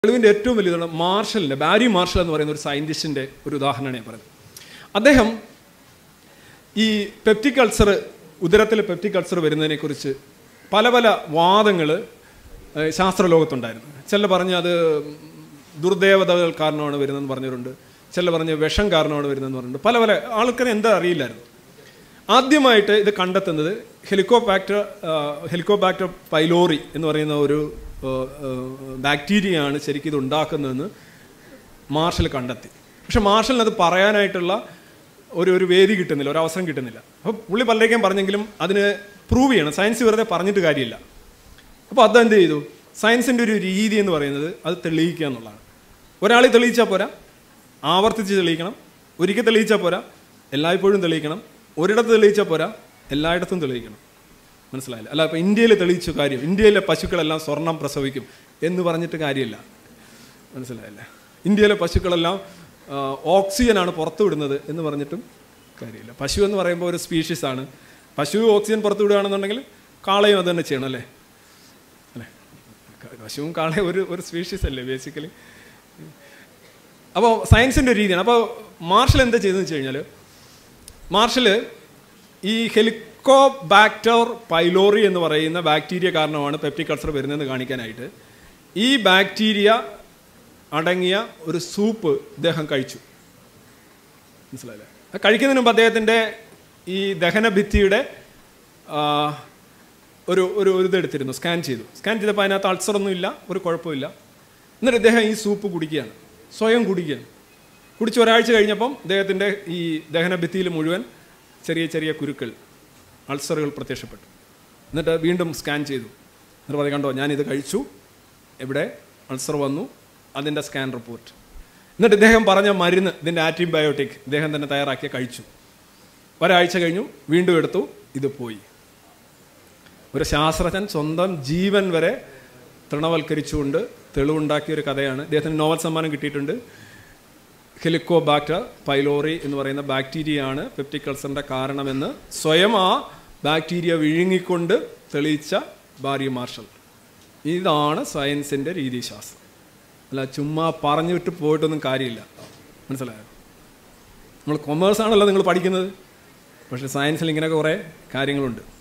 തെളിവിൻ്റെ ഏറ്റവും വലിയതാണ് മാർഷലിൻ്റെ ബാരി മാർഷൽ എന്ന് പറയുന്ന ഒരു സയൻറ്റിസ്റ്റിൻ്റെ ഒരു ഉദാഹരണമാണ് ഞാൻ പറയുന്നത് അദ്ദേഹം ഈ പെപ്റ്റിക് അൾസർ ഉദരത്തിൽ പെപ്റ്റിക് അൾസർ വരുന്നതിനെക്കുറിച്ച് പല പല വാദങ്ങൾ ശാസ്ത്രലോകത്തുണ്ടായിരുന്നു ചില പറഞ്ഞ് അത് ദുർദേവതകൾ കാരണമാണ് വരുന്നതെന്ന് പറഞ്ഞവരുണ്ട് ചില പറഞ്ഞ് വിഷം കാരണമാണ് വരുന്നതെന്ന് പറഞ്ഞിട്ടുണ്ട് പല പല ആൾക്കാരെ എന്താ അറിയില്ലായിരുന്നു ആദ്യമായിട്ട് ഇത് കണ്ടെത്തുന്നത് ഹെലിക്കോബാക്ടർ ഹെലിക്കോബാക്ടർ പൈലോറി എന്ന് പറയുന്ന ഒരു ബാക്ടീരിയയാണ് ശരിക്കും ഇത് ഉണ്ടാക്കുന്നതെന്ന് മാർഷൽ കണ്ടെത്തി പക്ഷെ മാർഷലിന് അത് പറയാനായിട്ടുള്ള ഒരു ഒരു വേദി കിട്ടുന്നില്ല ഒരു അവസരം കിട്ടുന്നില്ല അപ്പോൾ പുള്ളി പലരേക്കും പറഞ്ഞെങ്കിലും അതിന് പ്രൂവ് ചെയ്യണം സയൻസ് വെറുതെ പറഞ്ഞിട്ട് കാര്യമില്ല അപ്പോൾ അതെന്ത് ചെയ്തു സയൻസിൻ്റെ ഒരു രീതി എന്ന് പറയുന്നത് അത് തെളിയിക്കുക എന്നുള്ളതാണ് ഒരാൾ തെളിയിച്ചാൽ പോരാ ആവർത്തിച്ച് തെളിയിക്കണം ഒരിക്കൽ തെളിയിച്ചാൽ പോരാ എല്ലായ്പ്പോഴും തെളിയിക്കണം ഒരിടത്ത് തെളിയിച്ചാൽ പോരാ എല്ലായിടത്തും തെളിയിക്കണം മനസ്സിലായില്ല അല്ല ഇപ്പോൾ ഇന്ത്യയിൽ തെളിയിച്ചു കാര്യം ഇന്ത്യയിലെ പശുക്കളെല്ലാം സ്വർണം പ്രസവിക്കും എന്ന് പറഞ്ഞിട്ട് കാര്യമില്ല മനസ്സിലായില്ല ഇന്ത്യയിലെ പശുക്കളെല്ലാം ആ, ഓക്സിജനാണ് പുറത്തു വിടുന്നത് എന്ന് പറഞ്ഞിട്ടും കാര്യമില്ല പശു എന്ന് പറയുമ്പോൾ ഒരു സ്പീഷീസ് ആണ് പശു ഓക്സിജൻ പുറത്തു വിടുകയാണെന്നുണ്ടെങ്കിൽ കാളയും അത് തന്നെ ചെയ്യണം അല്ലേ അല്ലേ ക- പശുവും കാളയും ഒരു ഒരു സ്പീഷീസ് അല്ലേ ബേസിക്കലി അപ്പോൾ സയൻസിൻ്റെ ഒരു രീതിയാണ് അപ്പോൾ മാർഷൽ എന്താ ചെയ്തതെന്ന് വെച്ച് കഴിഞ്ഞാൽ മാർഷൽ ഈ ഹെലിക്കോബാക്ടർ പൈലോറി എന്ന് പറയുന്ന ബാക്ടീരിയ കാരണമാണ് പെപ്റ്റിക് അൾസർ വരുന്നതെന്ന് കാണിക്കാനായിട്ട് ഈ ബാക്ടീരിയ അടങ്ങിയ ഒരു സൂപ്പ് ഇദ്ദേഹം കഴിച്ചു മനസ്സിലായില്ലേ അത് കഴിക്കുന്നതിന് മുമ്പ് അദ്ദേഹത്തിൻ്റെ ഈ ദഹനഭിത്തിയുടെ ആ, ഒരു ഒരു ഒരു ഇതെടുത്തിരുന്നു സ്കാൻ ചെയ്തു സ്കാൻ ചെയ്തപ്പോൾ അതിനകത്ത് അൾസറൊന്നും ഇല്ല ഒരു കുഴപ്പമില്ല എന്നിട്ട് ഇദ്ദേഹം ഈ സൂപ്പ് കുടിക്കുകയാണ് സ്വയം കുടിക്കുകയാണ് കുടിച്ച് ഒരാഴ്ച കഴിഞ്ഞപ്പം ഇദ്ദേഹത്തിൻ്റെ ഈ ദഹനഭിത്തിയിൽ മുഴുവൻ ചെറിയ ചെറിയ കുരുക്കൾ അൾസറുകൾ പ്രത്യക്ഷപ്പെട്ടു എന്നിട്ട് വീണ്ടും സ്കാൻ ചെയ്തു എന്നിട്ട് പറഞ്ഞു കണ്ടോ ഞാനിത് കഴിച്ചു ഇവിടെ അൾസർ വന്നു അതിൻ്റെ സ്കാൻ റിപ്പോർട്ട് എന്നിട്ട് ഇദ്ദേഹം പറഞ്ഞ മരുന്ന് ഇതിൻ്റെ ആൻറ്റിബയോട്ടിക് ഇദ്ദേഹം തന്നെ തയ്യാറാക്കിയ കഴിച്ചു ഒരാഴ്ച കഴിഞ്ഞു വീണ്ടും എടുത്തു ഇത് പോയി ഒരു ശാസ്ത്രജ്ഞൻ സ്വന്തം ജീവൻ വരെ തൃണവൽക്കരിച്ചുകൊണ്ട് തെളിവുണ്ടാക്കിയ ഒരു കഥയാണ് ഇദ്ദേഹത്തിന് നോവൽ സമ്മാനം കിട്ടിയിട്ടുണ്ട് ഹെലിക്കോബാക്ടർ പൈലോറി എന്ന് പറയുന്ന ബാക്ടീരിയയാണ് പെപ്റ്റിക് അൾസറിൻ്റെ കാരണമെന്ന് സ്വയം ആ ബാക്ടീരിയ വിഴുങ്ങിക്കൊണ്ട് തെളിയിച്ച ബാരി മാർഷൽ ഇതാണ് സയൻസിൻ്റെ രീതിശാസ്ത്രം അല്ല ചുമ്മാ പറഞ്ഞിട്ട് പോയിട്ടൊന്നും കാര്യമില്ല മനസ്സിലായോ നമ്മൾ കൊമേഴ്സ് ആണല്ലോ നിങ്ങൾ പഠിക്കുന്നത് പക്ഷേ സയൻസിൽ ഇങ്ങനെ കുറേ കാര്യങ്ങളുണ്ട്